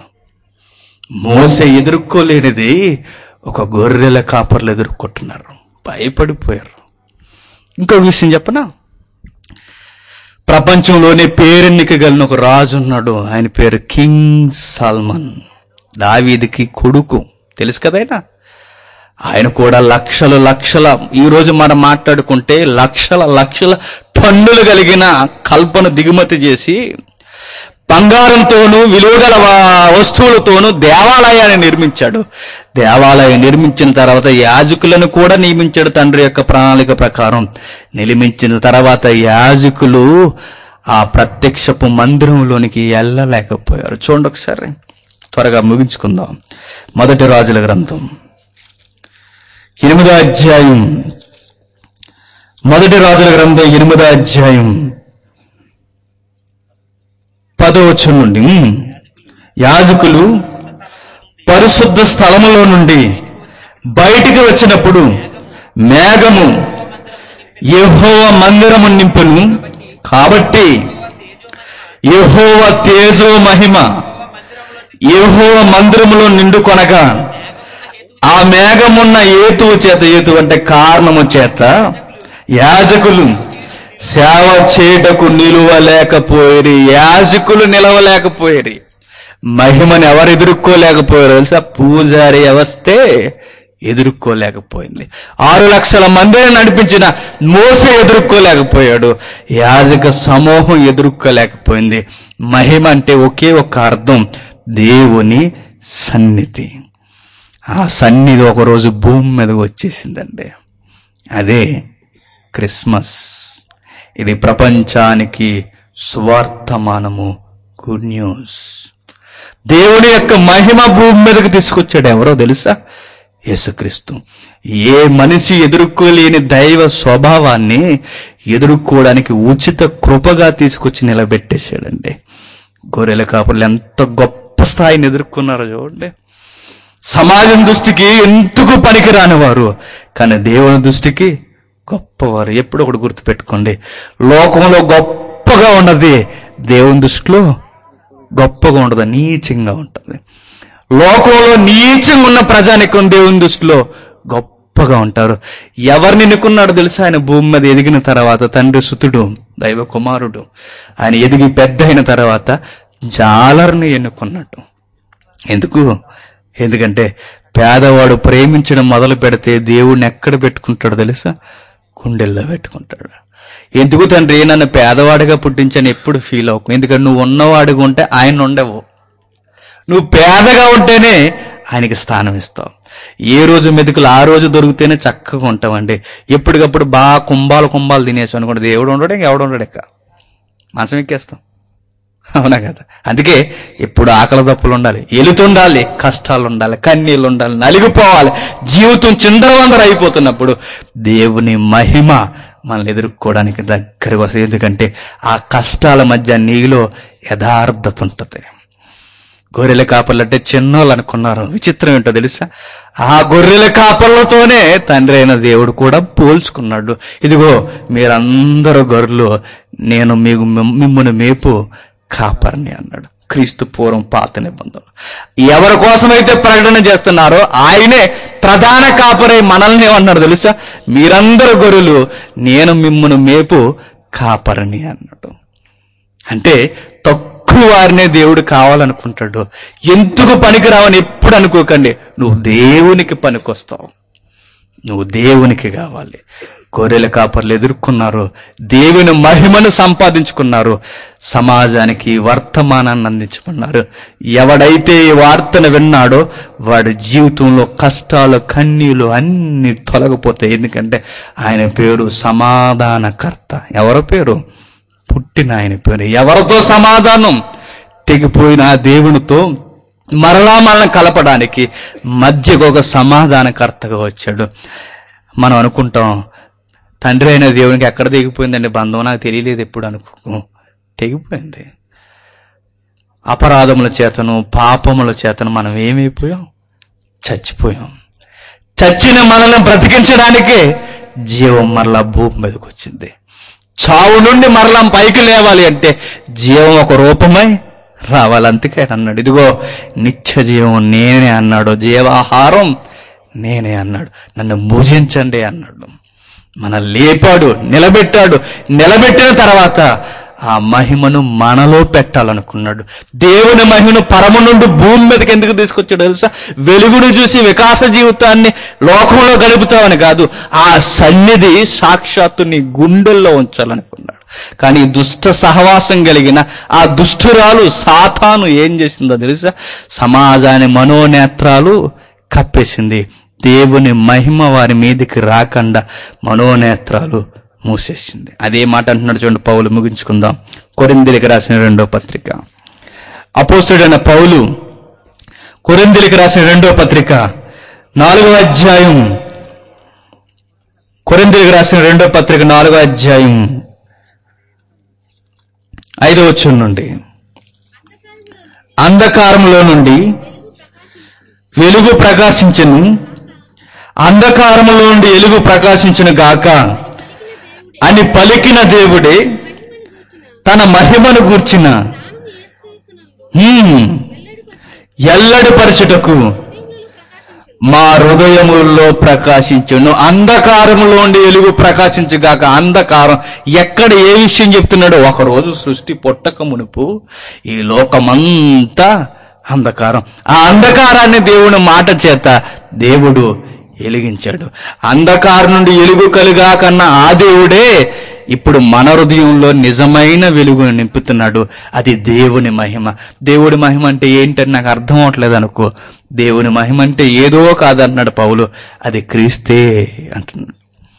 మోసే ఎదుర్కోలేనిది ఒక గొర్రెల కాపర్లు ఎదుర్కొంటున్నారు భయపడిపోయారు ఇంకో విషయం చెప్పనా ప్రపంచంలోనే పేరెన్నికగలిగిన ఒక రాజు ఉన్నాడు ఆయన పేరు కింగ్ సాల్మన్ దావీదికి కొడుకు తెలుసు కదైనా ఆయన కూడా లక్షల లక్షల ఈ రోజు మనం మాట్లాడుకుంటే లక్షల లక్షల టన్నులు కలిగిన కల్పన దిగుమతి చేసి బంగారంతోనూ విలువగల వా- వస్తువులతోనూ దేవాలయాన్ని నిర్మించాడు దేవాలయం నిర్మించిన తర్వాత యాజకులను కూడా నియమించాడు తండ్రి యొక్క ప్రణాళిక ప్రకారం నిర్మించిన తర్వాత యాజకులు ఆ ప్రత్యక్షపు మందిరంలోనికి వెళ్ళలేకపోయారు చూడండి ఒకసారి త్వరగా ముగించుకుందాం మొదటి రాజుల గ్రంథం ఎనిమిదో అధ్యాయం మొదటి రాజుల గ్రంథం ఎనిమిదో అధ్యాయం పదవచనం నుండి ఉమ్, యాజకులు పరిశుద్ధ స్థలములో నుండి బయటికి వచ్చినప్పుడు మేఘము యెహోవ మందిరము నింపును కాబట్టి యెహోవ తేజో మహిమ యెహోవ మందిరములో నిండుకొనగా ఆ మేఘమున్న ఏతువు చేత ఏతు అంటే కారణము చేత యాజకులు సేవ చేయటకు నిలువలేకపోయేది యాజకులు నిలవలేకపోయేది మహిమని ఎవరు ఎదుర్కోలేకపోయారు తెలుసా పూజారి వ్యవస్థే ఎదుర్కోలేకపోయింది ఆరు లక్షల మందిని నడిపించిన మోసే ఎదుర్కోలేకపోయాడు యాజక సమూహం ఎదుర్కోలేకపోయింది మహిమ అంటే ఒకే ఒక అర్థం దేవుని సన్నిధి ఆ సన్నిధి ఒకరోజు భూమి మీదకి వచ్చేసిందండి అదే క్రిస్మస్ ఇది ప్రపంచానికి స్వార్థమానము గుడ్ న్యూస్ దేవుని యొక్క మహిమ భూమి మీదకి తీసుకొచ్చాడు ఎవరో తెలుసా యేసుక్రీస్తు ఏ మనిషి ఎదుర్కోలేని దైవ స్వభావాన్ని ఎదుర్కోవడానికి ఉచిత కృపగా తీసుకొచ్చి నిలబెట్టేశాడండి గొర్రెల కాపులు ఎంత గొప్ప స్థాయిని ఎదుర్కొన్నారో చూడండి సమాజం దృష్టికి ఎందుకు పనికిరాని వారు కానీ దేవుని దృష్టికి గొప్పవారు ఎప్పుడు ఒకటి గుర్తుపెట్టుకోండి లోకంలో గొప్పగా ఉన్నది దేవుని దృష్టిలో గొప్పగా ఉండదు నీచంగా ఉంటుంది లోకంలో నీచంగా ఉన్న ప్రజానికం దేవుని దృష్టిలో గొప్పగా ఉంటారు ఎవరిని ఎన్నుకున్నాడు తెలుసా ఆయన భూమి మీద ఎదిగిన తర్వాత తండ్రి సుతుడు దైవ కుమారుడు ఆయన ఎదిగి పెద్ద అయిన తర్వాత జాలర్ని ఎన్నుకున్నట్టు ఎందుకు ఎందుకంటే పేదవాడు ప్రేమించడం మొదలు పెడితే దేవుణ్ణి ఎక్కడ పెట్టుకుంటాడో తెలుసా గుండెల్లో పెట్టుకుంటాడు ఎందుకు తండ్రి నన్ను పేదవాడిగా పుట్టించని ఎప్పుడు ఫీల్ అవ్వకు ఎందుకంటే నువ్వు ఉన్నవాడిగా ఉంటే ఆయన ఉండవు నువ్వు పేదగా ఉంటేనే ఆయనకి స్థానం ఇస్తావు ఏ రోజు మెతుకులు ఆ రోజు దొరికితేనే చక్కగా ఉంటామండి ఎప్పటికప్పుడు బాగా కుంభాలు కుంభాలు తినేసాం అనుకోండి దేవుడు ఉండడు ఇంక ఎవడు ఉండడు ఇక మాంసం ఎక్కేస్తాం అవునా కదా అందుకే ఎప్పుడు ఆకలి దప్పులు ఉండాలి ఎలుతుండాలి కష్టాలు ఉండాలి కన్నీళ్ళు ఉండాలి నలిగిపోవాలి జీవితం చిందరవందర అయిపోతున్నప్పుడు దేవుని మహిమ మనల్ని ఎదుర్కోవడానికి దగ్గరకు వస్తుంది ఎందుకంటే ఆ కష్టాల మధ్య నీలో యథార్థత ఉంటుంది గొర్రెల కాపర్లు అంటే చిన్నోళ్ళు అనుకున్నారు విచిత్రం ఏంటో తెలుసా ఆ గొర్రెల కాపర్లతోనే తండ్రి అయిన దేవుడు కూడా పోల్చుకున్నాడు ఇదిగో మీరందరూ గొర్రెలు నేను మీకు మిమ్మల్ని మేపు కాపర్ని అన్నాడు క్రీస్తు పూర్వం పాత నిబంధనలు ఎవరి కోసమైతే ప్రకటన చేస్తున్నారో ఆయనే ప్రధాన కాపరై మనల్ని ఏమన్నాడు తెలుసా మీరందరూ గొర్రెలు నేను మిమ్మల్ని మేపు కాపరని అన్నాడు అంటే తక్కువ వారినే దేవుడు కావాలనుకుంటాడు ఎందుకు పనికిరావని ఎప్పుడు అనుకోకండి నువ్వు దేవునికి పనికొస్తావు నువ్వు దేవునికి కావాలి గొర్రెల కాపర్లు ఎదుర్కొన్నారు దేవుని మహిమను సంపాదించుకున్నారు సమాజానికి వర్తమానాన్ని అందించుకున్నారు ఎవడైతే ఈ వార్తను విన్నాడో వాడి జీవితంలో కష్టాలు కన్నీలు అన్ని తొలగిపోతాయి ఎందుకంటే ఆయన పేరు సమాధానకర్త ఎవరి పేరు పుట్టిన ఆయన పేరు ఎవరితో సమాధానం తెగిపోయిన ఆ దేవునితో మరలా మనల్ని కలపడానికి మధ్యకు ఒక సమాధానకర్తగా వచ్చాడు మనం అనుకుంటాం తండ్రి అయిన దేవునికి ఎక్కడ తెగిపోయిందండి బంధం నాకు తెలియలేదు ఎప్పుడు అనుకో తెగిపోయింది అపరాధముల చేతను పాపముల చేతను మనం ఏమైపోయాం చచ్చిపోయాం చచ్చిన మనల్ని బ్రతికించడానికే జీవం మరలా భూమి మీదకి వచ్చింది చావు నుండి మరలా పైకి లేవాలి అంటే జీవం ఒక రూపమై రావాలి అందుకే ఆయన అన్నాడు ఇదిగో నిత్య జీవం నేనే అన్నాడు జీవాహారం నేనే అన్నాడు నన్ను భుజించండి అన్నాడు మన లేపాడు నిలబెట్టాడు నిలబెట్టిన తర్వాత ఆ మహిమను మనలో పెట్టాలనుకున్నాడు దేవుని మహిమను పరమ నుండి భూమి మీదకి ఎందుకు తీసుకొచ్చాడు తెలుసా వెలుగును చూసి వికాస జీవితాన్ని లోకంలో గడుపుతామని కాదు ఆ సన్నిధి సాక్షాత్తు నీ గుండెల్లో ఉంచాలనుకున్నాడు కానీ ఈ దుష్ట సహవాసం కలిగిన ఆ దుష్టురాలు సాతాను ఏం చేసిందో తెలుసా సమాజాన్ని మనోనేత్రాలు కప్పేసింది దేవుని మహిమ వారి మీదికి రాకుండా మనోనేత్రాలు మూసేసింది అదే మాట అంటున్నాడు చూడండి పౌలు ముగించుకుందాం కొరిందిలికి రాసిన రెండో పత్రిక అపోస్తుడైన పౌలు కొరిందిలికి రాసిన రెండో పత్రిక నాలుగో అధ్యాయం కొరిందిలికి రాసిన రెండో పత్రిక నాలుగో అధ్యాయం ఐదో వచ్చం నుండి అంధకారంలో నుండి వెలుగు ప్రకాశించను అంధకారములో నుండి వెలుగు ప్రకాశించును గాక అని పలికిన దేవుడే తన మహిమను గూర్చిన హ్మ్, ఎల్లడి పరచుటకు మా హృదయములలో ప్రకాశించును అంధకారములో ఉండి వెలుగు ప్రకాశించుగాక అంధకారం ఎక్కడ ఏ విషయం చెప్తున్నాడో ఒకరోజు సృష్టి పొట్టక మునుపు ఈ లోకమంతా అంధకారం ఆ అంధకారాన్ని దేవుని మాట చేత దేవుడు వెలిగించాడు అంధకారం నుండి వెలుగు కలుగా కన్నా ఆ దేవుడే ఇప్పుడు మన హృదయంలో నిజమైన వెలుగును నింపుతున్నాడు అది దేవుని మహిమ దేవుడి మహిమ అంటే ఏంటని నాకు అర్థం అవట్లేదు అనుకో దేవుని మహిమ అంటే ఏదో కాదన్నాడు పౌలు అది క్రీస్తే అంటున్నాడు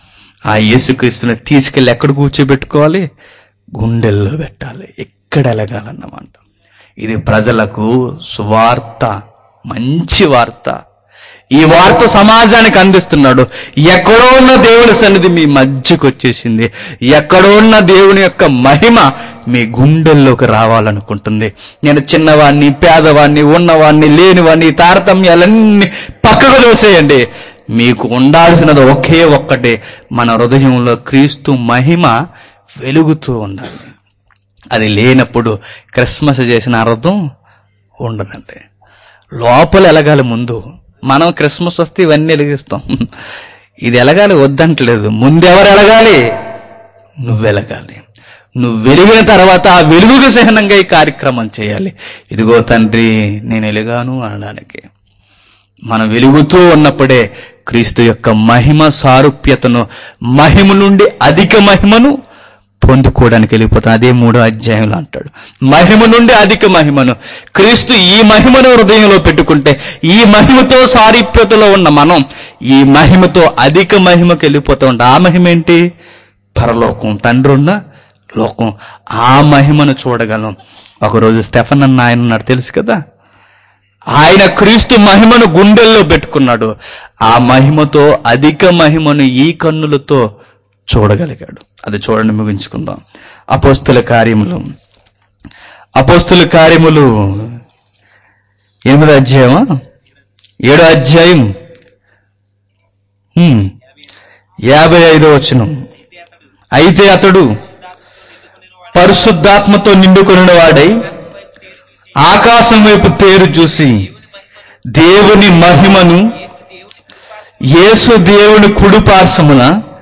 ఆ యేసుక్రీస్తుని తీసుకెళ్ళి ఎక్కడ కూర్చోబెట్టుకోవాలి గుండెల్లో పెట్టాలి ఎక్కడ ఎలగాలన్నమాట ఇది ప్రజలకు సువార్త మంచి వార్త ఈ వార్త సమాజానికి అందిస్తున్నాడు ఎక్కడో ఉన్న దేవుని సన్నిధి మీ మధ్యకు వచ్చేసింది ఎక్కడో ఉన్న దేవుని యొక్క మహిమ మీ గుండెల్లోకి రావాలనుకుంటుంది నేను చిన్నవాణ్ణి పేదవాణ్ణి ఉన్నవాణ్ణి లేనివాణ్ణి ఈ తారతమ్యాలన్నీ పక్కకు దోసేయండి మీకు ఉండాల్సినది ఒకే ఒక్కటే మన హృదయంలో క్రీస్తు మహిమ వెలుగుతూ ఉండాలి అది లేనప్పుడు క్రిస్మస్ చేసిన అర్థం ఉండదండి లోపల ఎలగాలి ముందు మనం క్రిస్మస్ వస్తే ఇవన్నీ వెలిగిస్తాం ఇది ఎలగాలి వద్దంటలేదు ముందు ఎవరు ఎలగాలి నువ్వు వెలగాలి నువ్వు వెలిగిన తర్వాత ఆ వెలుగుకు సహనంగా ఈ కార్యక్రమం చేయాలి ఇదిగో తండ్రి నేను ఎలుగాను అనడానికి మనం వెలుగుతూ ఉన్నప్పుడే క్రీస్తు యొక్క మహిమ సారూప్యతను మహిమ నుండి అధిక మహిమను పొందుకోవడానికి వెళ్ళిపోతాం అదే మూడో అధ్యాయంలో అంటాడు మహిమ నుండి అధిక మహిమను క్రీస్తు ఈ మహిమను హృదయంలో పెట్టుకుంటే ఈ మహిమతో సారూప్యతలో ఉన్న మనం ఈ మహిమతో అధిక మహిమకి వెళ్ళిపోతూ ఉంటాం ఆ మహిమ ఏంటి పరలోకం తండ్రి ఉన్న లోకం ఆ మహిమను చూడగలం ఒకరోజు స్టెఫన్ అన్న ఆయన ఉన్నాడు తెలుసు కదా ఆయన క్రీస్తు మహిమను గుండెల్లో పెట్టుకున్నాడు ఆ మహిమతో అధిక మహిమను ఈ కన్నులతో చూడగలిగాడు అది చూడండి ముగించుకుందాం అపోస్తుల కార్యములు అపోస్తుల కార్యములు ఎనిమిదో అధ్యాయమా ఏడో అధ్యాయం హ్మ్. యాభై ఐదో వచనం అయితే అతడు పరిశుద్ధాత్మతో నిండుకొనిన వాడై ఆకాశం వైపు తేరు చూసి దేవుని మహిమను యేసు దేవుని కుడి పార్శ్వమున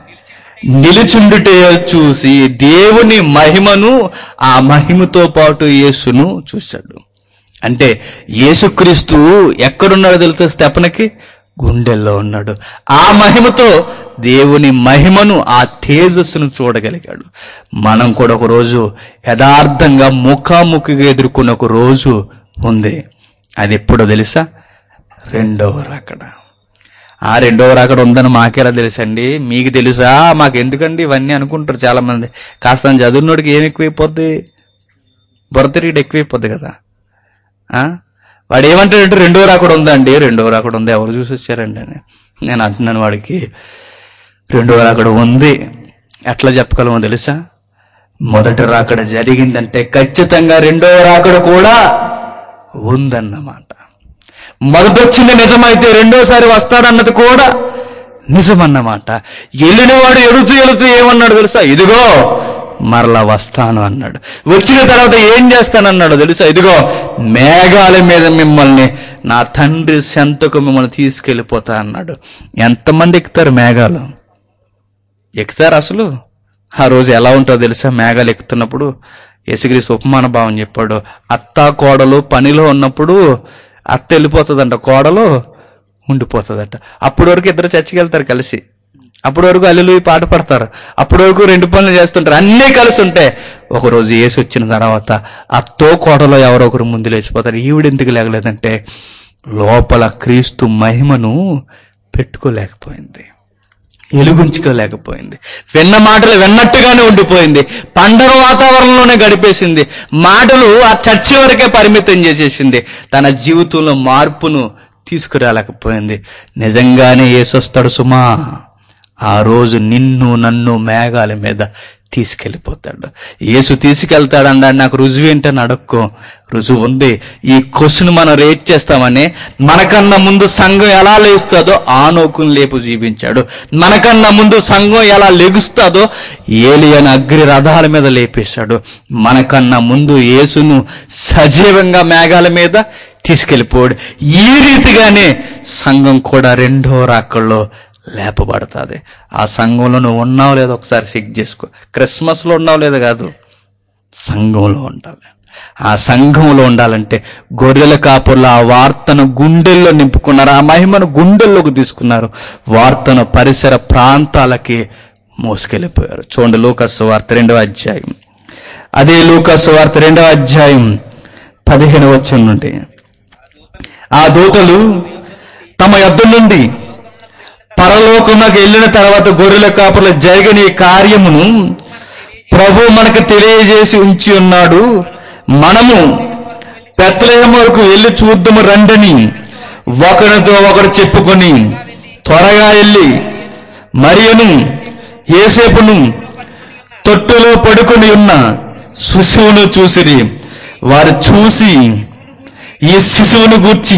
నిలుచుండుటే చూసి దేవుని మహిమను ఆ మహిమతో పాటు యేసును చూశాడు అంటే యేసుక్రీస్తు ఎక్కడున్నాడో తెలుసా స్తెపనకి గుండెల్లో ఉన్నాడు ఆ మహిమతో దేవుని మహిమను ఆ తేజస్సును చూడగలిగాడు మనం కూడా ఒక రోజు యథార్థంగా ముఖాముఖిగా ఎదుర్కొన్న ఒక రోజు ఉంది అది ఎప్పుడో తెలుసా రెండవ రాకడ ఆ రెండవ రాకడ ఉందని మాకెలా తెలుసండి మీకు తెలుసా మాకు ఎందుకండి ఇవన్నీ అనుకుంటారు చాలా మంది కాస్త చదువునోడికి ఏం ఎక్కువైపోద్ది బురతిరిగిడు ఎక్కువైపోద్ది కదా ఆ? వాడు ఏమంటాడంటే రెండో రాకడ ఉందండి రెండో రాకడ ఉంది ఎవరు చూసి వచ్చారండి అని నేను అంటున్నాను వాడికి రెండో రాకడ ఉంది ఎట్లా చెప్పగలమో తెలుసా మొదటి రాకడ జరిగిందంటే ఖచ్చితంగా రెండో రాకడ కూడా ఉందన్నమాట మొదటొచ్చింది నిజమైతే రెండోసారి వస్తాడన్నది కూడా నిజమన్నమాట వెళ్ళినవాడు ఎడుతూ ఎడుతూ ఏమన్నాడు తెలుసా ఇదిగో మరలా వస్తాను అన్నాడు వచ్చిన తర్వాత ఏం చేస్తానన్నాడు తెలుసా ఇదిగో మేఘాల మీద మిమ్మల్ని నా తండ్రి సెంతకు మిమ్మల్ని తీసుకెళ్ళిపోతా అన్నాడు ఎంతమంది ఎక్కుతారు మేఘాలు ఎక్కుతారు అసలు ఆ రోజు ఎలా ఉంటుందో తెలుసా మేఘాలు ఎక్కుతున్నప్పుడు యశగిరిస్ ఉపమాన భావం చెప్పాడు అత్త కోడలు పనిలో ఉన్నప్పుడు అత్త వెళ్ళిపోతుందంట కోడలు ఉండిపోతుందట అప్పటి వరకు ఇద్దరు చర్చికి వెళ్తారు కలిసి అప్పటి వరకు అల్లులు పాట పడతారు అప్పటి వరకు రెండు పనులు చేస్తుంటారు అన్నీ కలిసి ఉంటే ఒకరోజు ఏసు వచ్చిన తర్వాత అత్తో కోడలో ఎవరో ఒకరు ముందు లేచిపోతారు ఈవిడ ఎందుకు లేగలేదంటే లోపల క్రీస్తు మహిమను పెట్టుకోలేకపోయింది ఎలుగుంచుకోలేకపోయింది విన్న మాటలు విన్నట్టుగానే ఉండిపోయింది పండగ వాతావరణంలోనే గడిపేసింది మాటలు ఆ చర్చి వరకే పరిమితం చేసేసింది తన జీవితంలో మార్పును తీసుకురాలేకపోయింది నిజంగానే ఏసొస్తాడు సుమా ఆ రోజు నిన్ను నన్ను మేఘాల మీద తీసుకెళ్ళిపోతాడు యేసు తీసుకెళ్తాడన్నాడు నాకు రుజువు ఏంటని అడక్కో రుజువు ఉంది ఈ క్వశ్చన్ మనం రేట్ చేస్తామని మనకన్నా ముందు సంఘం ఎలా లేస్తుందో ఆ నోకును లేపు జీవించాడు మనకన్నా ముందు సంఘం ఎలా లెగుస్తుందో ఏలియన్ అగ్రి రథాల మీద లేపేశాడు మనకన్నా ముందు యేసును సజీవంగా మేఘాల మీద తీసుకెళ్ళిపోయాడు ఈ రీతిగానే సంఘం కూడా రెండో రాకల్లో లేపబడుతుంది ఆ సంఘంలో నువ్వు ఉన్నావు లేదో ఒకసారి చెక్ చేసుకో క్రిస్మస్లో ఉన్నావు లేదో కాదు సంఘంలో ఉండాలి ఆ సంఘంలో ఉండాలంటే గొర్రెల కాపుర్లు ఆ వార్తను గుండెల్లో నింపుకున్నారు ఆ మహిమను గుండెల్లోకి తీసుకున్నారు వార్తను పరిసర ప్రాంతాలకి మోసుకెళ్ళిపోయారు చూడండి లూకస్సు వార్త రెండవ అధ్యాయం అదే లూకస్సు వార్త రెండవ అధ్యాయం పదిహేను వచ్చం నుండి ఆ దూతలు తమ యొద్ద నుండి పరలోకం బెత్లహేమకు వెళ్ళిన తర్వాత గొర్రెల కాపుల జరిగిన ఈ కార్యమును ప్రభు మనకు తెలియజేసి ఉంచి ఉన్నాడు మనము బెత్లహేమకు వెళ్ళి చూద్దాము రండని ఒకరితో ఒకరు చెప్పుకొని త్వరగా వెళ్ళి మరియును ఏసేపును తొట్టులో పడుకొని ఉన్న శిశువును చూసిరి వారు చూసి ఈ శిశువును గూర్చి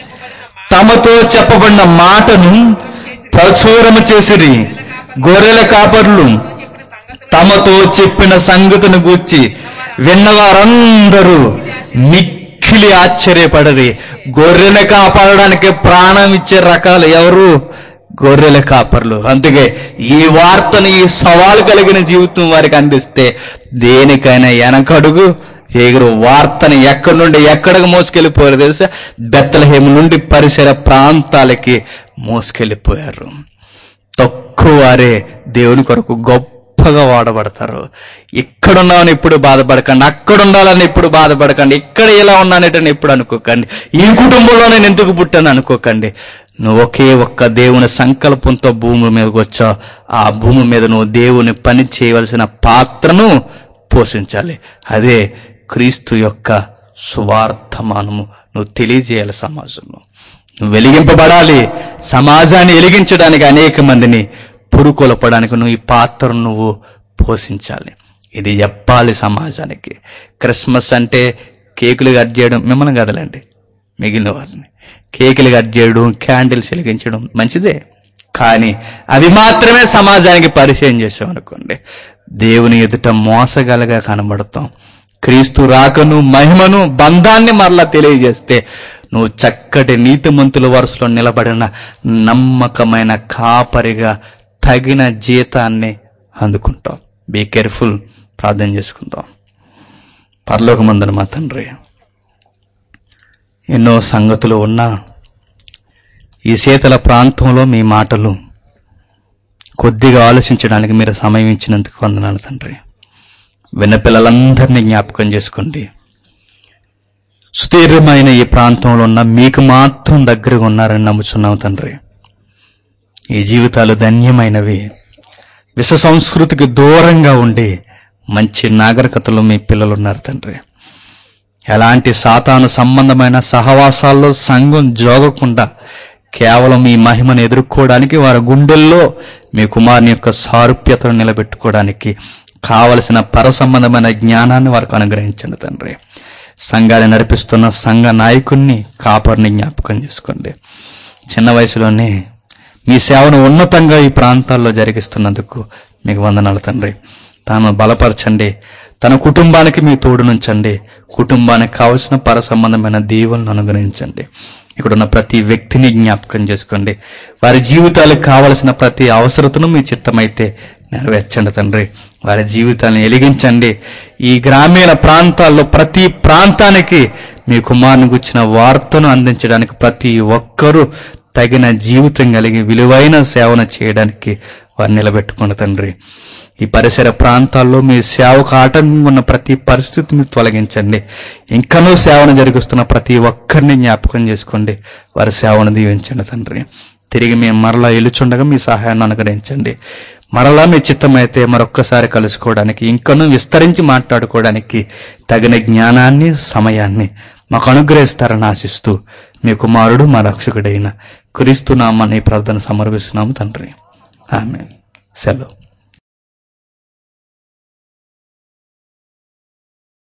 తమతో చెప్పబడిన మాటను ప్రచురము చేసిరి గొర్రెల కాపర్లు తమతో చెప్పిన సంగతిని గూర్చి విన్నవారందరూ మిక్కిలి ఆశ్చర్యపడరి గొర్రెలు కాపాడడానికి ప్రాణం ఇచ్చే రకాలు ఎవరు గొర్రెల కాపర్లు అందుకే ఈ వార్తను ఈ సవాలు కలిగిన జీవితం వారికి అందిస్తే దేనికైనా వెనకడుగు ఎగురు వార్తను ఎక్కడి నుండి ఎక్కడికి మోసుకెళ్ళిపోయారు తెలుసా బెత్తలహేము నుండి పరిసర ప్రాంతాలకి మోసుకెళ్ళిపోయారు తక్కువ వారే దేవుని కొరకు గొప్పగా వాడబడతారు ఇక్కడున్నామని ఇప్పుడు బాధపడకండి అక్కడ ఉండాలని ఇప్పుడు బాధపడకండి ఇక్కడ ఇలా ఉన్నానటని ఇప్పుడు అనుకోకండి ఈ కుటుంబంలో నేను ఎందుకు పుట్టాను అనుకోకండి నువ్వు ఒకే ఒక్క దేవుని సంకల్పంతో భూమి మీదకి వచ్చావు ఆ భూమి మీద నువ్వు దేవుని పని చేయవలసిన పాత్రను పోషించాలి అదే క్రీస్తు యొక్క సువార్థమానము నువ్వు తెలియజేయాలి సమాజంలో నువ్వు వెలిగింపబడాలి సమాజాన్ని వెలిగించడానికి అనేక మందిని పురుకొలపడానికి నువ్వు ఈ పాత్రను నువ్వు పోషించాలి ఇది చెప్పాలి సమాజానికి క్రిస్మస్ అంటే కేకులు కట్ చేయడం మిమ్మల్ని కదలండి మిగిలిన వారిని కేకులు కట్ చేయడం క్యాండిల్స్ వెలిగించడం మంచిదే కానీ అవి మాత్రమే సమాజానికి పరిచయం చేసాం అనుకోండి దేవుని ఎదుట మోసగలగా కనబడతాం క్రీస్తు రాకను మహిమను బంధాన్ని మరలా తెలియజేస్తే నువ్వు చక్కటి నీతిమంతుల వరుసలో నిలబడిన నమ్మకమైన కాపరిగా తగిన జీతాన్ని అందుకుంటాం బీ కేర్ఫుల్ ప్రార్థన చేసుకుందాం పరలోకమందున మా తండ్రి ఎన్నో సంగతులు ఉన్నా ఈ శీతల ప్రాంతంలో మీ మాటలు కొద్దిగా ఆలోచించడానికి మీరు సమయం ఇచ్చినందుకు వందనాలు తండ్రి విన్న పిల్లలందరినీ జ్ఞాపకం చేసుకోండి సుదీర్ఘమైన ఈ ప్రాంతంలో ఉన్న మీకు మాత్రం దగ్గరగా ఉన్నారని నమ్ముచున్నాం తండ్రి ఈ జీవితాలు ధన్యమైనవి విశ్వ సంస్కృతికి దూరంగా ఉండి మంచి నాగరికతలో మీ పిల్లలు ఉన్నారు తండ్రి ఎలాంటి సాతాను సంబంధమైన సహవాసాల్లో సంఘం జోగకుండా కేవలం మీ మహిమను ఎదుర్కోవడానికి వారి గుండెల్లో మీ కుమారుని యొక్క సారూప్యతను నిలబెట్టుకోవడానికి కావలసిన పర సంబంధమైన జ్ఞానాన్ని వారికి అనుగ్రహించండి తండ్రి సంఘాన్ని నడిపిస్తున్న సంఘ నాయకుణ్ణి కాపర్ని జ్ఞాపకం చేసుకోండి చిన్న వయసులోనే మీ సేవను ఉన్నతంగా ఈ ప్రాంతాల్లో జరిగిస్తున్నందుకు మీకు వందనాలు తండ్రి తాను బలపరచండి తన కుటుంబానికి మీ తోడు నుంచండి కుటుంబానికి కావలసిన పర సంబంధమైన దీవులను అనుగ్రహించండి ఇక్కడ ఉన్న ప్రతి వ్యక్తిని జ్ఞాపకం చేసుకోండి వారి జీవితాలకు కావలసిన ప్రతి అవసరతను మీ చిత్తమైతే నెరవేర్చండి తండ్రి వారి జీవితాలను వెలిగించండి ఈ గ్రామీణ ప్రాంతాల్లో ప్రతి ప్రాంతానికి మీ కుమారుని గుచ్చిన వార్తను అందించడానికి ప్రతి ఒక్కరూ తగిన జీవితం కలిగి విలువైన సేవన చేయడానికి వారు నిలబెట్టుకున్న తండ్రి ఈ పరిసర ప్రాంతాల్లో మీ సేవకు ఆటంకం ఉన్న ప్రతి పరిస్థితిని తొలగించండి ఇంకనూ సేవను జరిగిస్తున్న ప్రతి ఒక్కరిని జ్ఞాపకం చేసుకోండి వారి సేవను దీవించండి తండ్రి తిరిగి మేము మరలా ఎలుచుండగా మీ సహాయాన్ని అనుగ్రహించండి మరలా మీ చిత్తమైతే మరొక్కసారి కలుసుకోవడానికి ఇంకనూ విస్తరించి మాట్లాడుకోవడానికి తగిన జ్ఞానాన్ని సమయాన్ని మాకు అనుగ్రహిస్తారని ఆశిస్తూ మీ కుమారుడు మా రక్షకుడైన క్రీస్తు నామాన్ని ప్రార్థన సమర్పిస్తున్నాము తండ్రి ఆమె సెలవు